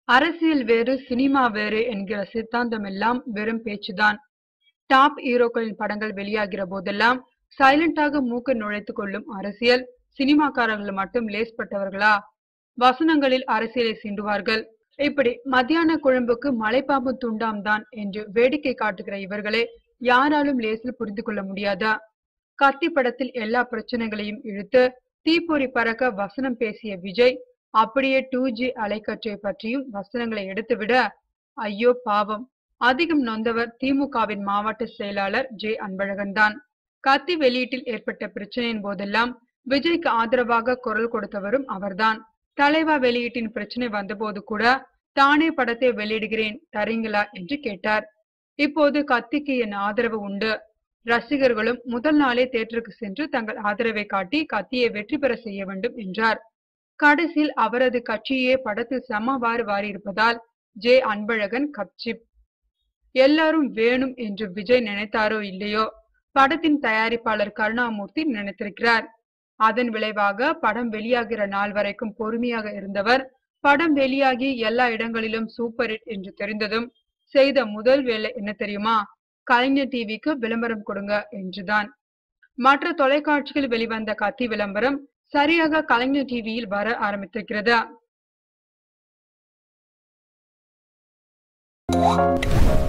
அரசியல் வேறு சினிமா வேறு என்கிற சித்தாந்தம் எல்லாம் வெறும் பேச்சுதான் டாப் ஹீரோக்களின் படங்கள் வெளியாகிற போதெல்லாம் சைலண்டாக மூக்க நுழைத்துக் கொள்ளும் அரசியல் சினிமாக்காரர்கள் மட்டும் லேஸ்பட்டவர்களா வசனங்களில் அரசியலை சீண்டுவார்கள் இப்படி மத்தியான குழம்புக்கு மலைப்பாம்பு துண்டாம் தான் என்று வேடிக்கை காட்டுகிற இவர்களே யாராலும் லேசில் புரிந்து கொள்ள முடியாதா கத்தி படத்தில் எல்லா பிரச்சனைகளையும் இழுத்து தீப்பொறி பறக்க வசனம் பேசிய விஜய் அப்படியே டூ ஜி அலைக்கற்றை பற்றியும் வசனங்களை எடுத்துவிட ஐயோ பாவம் அதிகம் நொந்தவர் திமுகவின் மாவட்ட செயலாளர் ஜே அன்பழகன் தான் கத்தி வெளியீட்டில் ஏற்பட்ட பிரச்சனையின் போதெல்லாம் விஜய்க்கு ஆதரவாக குரல் கொடுத்தவரும் அவர்தான் தலைவா வெளியீட்டின் பிரச்சனை வந்தபோது கூட தானே படத்தை வெளியிடுகிறேன் தரீங்களா என்று கேட்டார் இப்போது கத்திக்கு என் ஆதரவு உண்டு ரசிகர்களும் முதல் நாளே தேட்டருக்கு சென்று தங்கள் ஆதரவை காட்டி கத்தியை வெற்றி பெற செய்ய வேண்டும் என்றார் கடைசியில் அவரது கட்சியே படத்தில் சமவாறு வாரியிருப்பதால் ஜே அன்பழகன் கப்சிப் எல்லாரும் வேணும் என்று விஜய் நினைத்தாரோ இல்லையோ படத்தின் தயாரிப்பாளர் கருணாமூர்த்தி நினைத்திருக்கிறார் அதன் விளைவாக படம் வெளியாகிற நாள் வரைக்கும் பொறுமையாக இருந்தவர் படம் வெளியாகி எல்லா இடங்களிலும் சூப்பர் ஹிட் என்று தெரிந்ததும் செய்த முதல் வேலை என்ன தெரியுமா கலைஞர் டிவிக்கு விளம்பரம் கொடுங்க என்றுதான் மற்ற தொலைக்காட்சியில் வெளிவந்த கத்தி விளம்பரம் சரியாக கலைஞர் டிவியில் வர ஆரம்பித்திருக்கிறது